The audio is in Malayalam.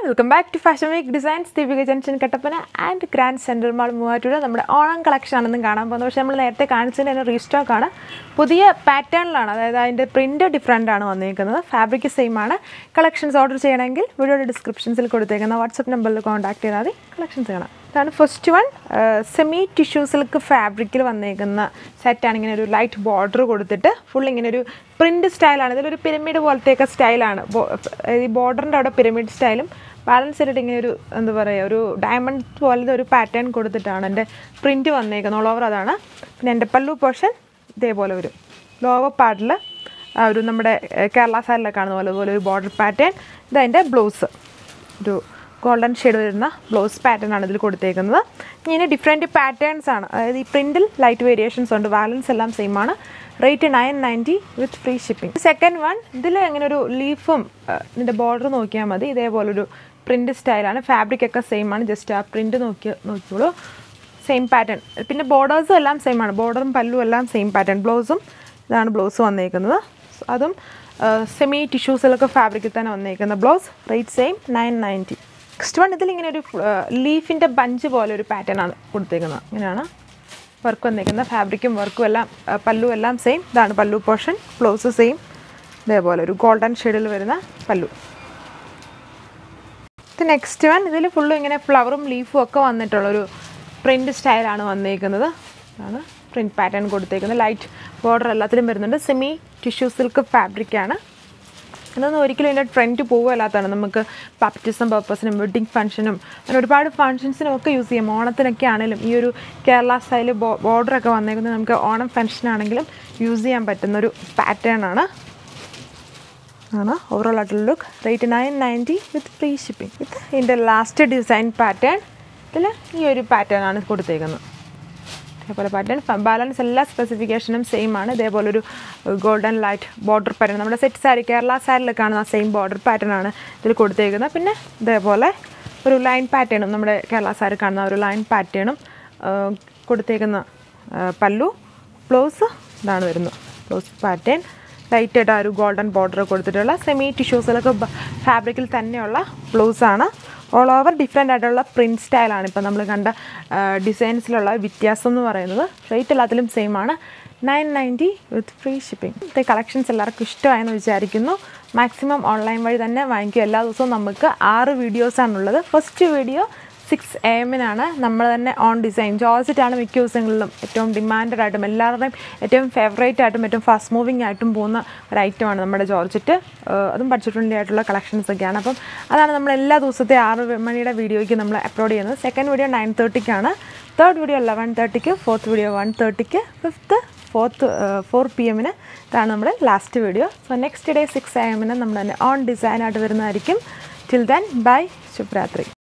welcome back to fashion week designs Deepika junction Kattappana and grand central mall Muvattupuzha നമ്മുടെ ഓണം കളക്ഷൻ ആണെന്ന് കാണാൻ പോകുന്നത് പക്ഷേ നമ്മൾ നേരത്തെ കാണിച്ചതിന് തന്നെ റീസ്റ്റോക്ക് ആണ് പുതിയ പാറ്റേണിലാണ് അതായത് അതിൻ്റെ പ്രിൻ്റ് ഡിഫറെൻ്റ് ആണ് വന്നിരിക്കുന്നത് ഫാബ്രിക് സെയിം ആണ് കളക്ഷൻസ് ഓർഡർ ചെയ്യണമെങ്കിൽ വീഡിയോയുടെ ഡിസ്ക്രിപ്ഷൻസിൽ കൊടുത്തേക്കുന്ന വാട്സപ്പ് നമ്പറിൽ കോൺടാക്ട് ചെയ്താൽ മതി കളക്ഷൻസ് കാണാം ഇതാണ് first one semi tissue silk ഫാബ്രിക്കിൽ വന്നേക്കുന്ന സെറ്റാണ് ഇങ്ങനെ ഒരു ലൈറ്റ് ബോർഡർ കൊടുത്തിട്ട് ഫുൾ ഇങ്ങനെ ഒരു പ്രിൻറ്റ് സ്റ്റൈലാണ് ഇതിലൊരു പിരമിഡ് പോലത്തെയൊക്കെ സ്റ്റൈലാണ് ഈ ബോർഡറിൻ്റെ അവിടെ പിരമിഡ് സ്റ്റൈലും ബാലൻസ് ചെയ്തിട്ട് ഇങ്ങനെ ഒരു എന്താ പറയുക ഒരു ഡയമണ്ട് പോലത്തെ ഒരു പാറ്റേൺ കൊടുത്തിട്ടാണ് എൻ്റെ പ്രിൻറ്റ് വന്നേക്കുന്നത് ഓൾ ഓവർ അതാണ് പിന്നെ എൻ്റെ പല്ലു പോർഷൻ ഇതേപോലെ വരും ലോവർ പാർട്ടിൽ ആ ഒരു നമ്മുടെ ഏഹ്, കേരള സൈഡിലൊക്കെ കാണുന്ന പോലെ പോലെ ഒരു ബോർഡർ പാറ്റേൺ ഇതതിൻ്റെ ബ്ലൗസ് ഒരു ഗോൾഡൻ ഷെയ്ഡ് വരുന്ന ബ്ലൗസ് പാറ്റേൺ ആണ് ഇതിൽ കൊടുത്തേക്കുന്നത് ഇങ്ങനെ ഡിഫറെൻറ്റ് പാറ്റേൺസ് ആണ് അതായത് ഈ പ്രിൻറ്റിൽ ലൈറ്റ് വേരിയേഷൻസ് ഉണ്ട് ബാലൻസ് എല്ലാം സെയിം ആണ് rate nine ninety with free shipping second one ഇതിൽ ഇങ്ങനെ ഒരു ലീഫും ഇതിൻ്റെ ബോർഡർ നോക്കിയാൽ മതി ഇതേപോലൊരു പ്രിൻറ്റ് സ്റ്റൈലാണ് ഫാബ്രിക് ഒക്കെ സെയിം ആണ് ജസ്റ്റ് ആ പ്രിൻറ്റ് നോക്കി നോക്കിയോളൂ സെയിം പാറ്റേൺ പിന്നെ ബോർഡേഴ്സും എല്ലാം സെയിം ആണ് ബോർഡറും പല്ലും എല്ലാം സെയിം പാറ്റേൺ ബ്ലൗസും ഇതാണ് ബ്ലൗസ് വന്നേക്കുന്നത് So, അതും സെമി ടിഷ്യൂസിലൊക്കെ ഫാബ്രിക്കിൽ തന്നെ വന്നേക്കുന്ന blouse rate same nine ninety next one ഇതിലിങ്ങനെ ഒരു ലീഫിൻ്റെ ബഞ്ച് പോലെ ഒരു പാറ്റേൺ ആണ് കൊടുത്തേക്കുന്നത് ഇങ്ങനെയാണ് വർക്ക് വന്നേക്കുന്നത് ഫാബ്രിക്കും വർക്കും എല്ലാം ആ, പല്ലും എല്ലാം സെയിം ഇതാണ് പല്ലു പോർഷൻ ബ്ലൗസ് സെയിം ഇതേപോലെ ഒരു ഗോൾഡൻ ഷെയ്ഡിൽ വരുന്ന പല്ലു ഇത് നെക്സ്റ്റ് വൺ ഇതിൽ ഫുള്ളും ഇങ്ങനെ ഫ്ലവറും ലീഫും ഒക്കെ വന്നിട്ടുള്ളൊരു പ്രിൻറ്റ് സ്റ്റൈലാണ് വന്നേക്കുന്നത് ആണ് പ്രിൻറ്റ് പാറ്റേൺ കൊടുത്തേക്കുന്നത് ലൈറ്റ് ബോർഡർ എല്ലാത്തിലും വരുന്നുണ്ട് സെമി ടിഷ്യൂ സിൽക്ക് ഫാബ്രിക്കാണ് ഇതൊന്നും ഒരിക്കലും ഇതിൻ്റെ ട്രെൻഡ് പോവുകയല്ലാത്തതാണ് നമുക്ക് ബാപ്റ്റിസം പർപ്പസിനും വെഡ്ഡിങ് ഫംഗ്ഷനും അങ്ങനെ ഒരുപാട് ഫംഗ്ഷൻസിനും ഒക്കെ യൂസ് ചെയ്യാം ഓണത്തിനൊക്കെ ആണെങ്കിലും ഈ ഒരു കേരള സ്റ്റൈൽ ബോർഡറൊക്കെ വന്നേക്കുന്നത് നമുക്ക് ഓണം ഫംഗ്ഷനാണെങ്കിലും യൂസ് ചെയ്യാൻ പറ്റുന്ന ഒരു പാറ്റേൺ ആണ് ആണ് ഓവറോൾ ആയിട്ടുള്ള look rate nine ninety with free shipping ഇത് ഇതിൻ്റെ ലാസ്റ്റ് ഡിസൈൻ പാറ്റേൺ ഇതിൽ ഈ ഒരു പാറ്റേൺ ആണ് കൊടുത്തേക്കുന്നത് ഇതേപോലെ പാറ്റേൺ ബാലൻസ് എല്ലാ സ്പെസിഫിക്കേഷനും സെയിം ആണ് ഇതേപോലെ ഒരു ഗോൾഡൻ ലൈറ്റ് ബോർഡർ പാറ്റേൺ നമ്മുടെ സെറ്റ് സാരി കേരള സാരിയിൽ കാണുന്ന സെയിം ബോർഡർ പാറ്റേൺ ആണ് ഇതിൽ കൊടുത്തേക്കുന്നത് പിന്നെ ഇതേപോലെ ഒരു ലൈൻ പാറ്റേണും നമ്മുടെ കേരള സാരി കാണുന്ന ഒരു ലൈൻ പാറ്റേണും കൊടുത്തേക്കുന്ന ആ, പല്ലു ബ്ലൗസ് ഇതാണ് വരുന്നത് ബ്ലൗസ് പാറ്റേൺ ലൈറ്റായിട്ട് ആ ഒരു ഗോൾഡൻ ബോർഡർ കൊടുത്തിട്ടുള്ള സെമി ടിഷ്യൂസിലൊക്കെ ഫാബ്രിക്കിൽ തന്നെയുള്ള ബ്ലൗസാണ് ഓൾ ഓവർ ഡിഫറെൻ്റ് ആയിട്ടുള്ള പ്രിൻറ്റ് സ്റ്റൈലാണ് ഇപ്പോൾ നമ്മൾ കണ്ട ഡിസൈൻസിലുള്ള വ്യത്യാസം എന്ന് പറയുന്നത് റേറ്റ് എല്ലാത്തിലും സെയിം ആണ് nine ninety with free shipping ഇത്തെ കളക്ഷൻസ് എല്ലാവർക്കും ഇഷ്ടമായെന്ന് വിചാരിക്കുന്നു മാക്സിമം ഓൺലൈൻ വഴി തന്നെ വാങ്ങിക്കുക എല്ലാ ദിവസവും നമുക്ക് ആറ് വീഡിയോസാണുള്ളത് ഫസ്റ്റ് വീഡിയോ സിക്സ് എ എമ്മിനാണ് നമ്മൾ തന്നെ ഓൺ ഡിസൈൻ ജോർജറ്റാണ് മിക്ക ദിവസങ്ങളിലും ഏറ്റവും ഡിമാൻഡഡ് ആയിട്ടും എല്ലാവരുടെയും ഏറ്റവും ഫേവറേറ്റ് ആയിട്ടും ഏറ്റവും ഫാസ്റ്റ് മൂവിങ് ആയിട്ടും പോകുന്ന ഒരു ഐറ്റമാണ് നമ്മുടെ ജോർജറ്റ് ഏഹ് അതും ബഡ്ജറ്റ് ഫ്രണ്ട്ലി ആയിട്ടുള്ള കളക്ഷൻസ് ഒക്കെയാണ് അപ്പം അതാണ് നമ്മൾ എല്ലാ ദിവസത്തെ ആറ് മണിയുടെ വീഡിയോയ്ക്ക് നമ്മൾ അപ്ലോഡ് ചെയ്യുന്നത് സെക്കൻഡ് വീഡിയോ നയൻ തേർട്ടിക്കാണ് തേർഡ് വീഡിയോ ലെവൻ തേർട്ടിക്ക് ഫോർത്ത് വീഡിയോ വൺ തേർട്ടിക്ക് ഫിഫ്ത്ത് ഫോർത്ത് ഫോർ പി എമ്മിന് ഇതാണ് നമ്മുടെ last video so next day six A എമ്മിന് നമ്മൾ തന്നെ ഓൺ ഡിസൈൻ ആയിട്ട് വരുന്നതായിരിക്കും ടിൽ ദെൻ ബൈ ശുഭരാത്രി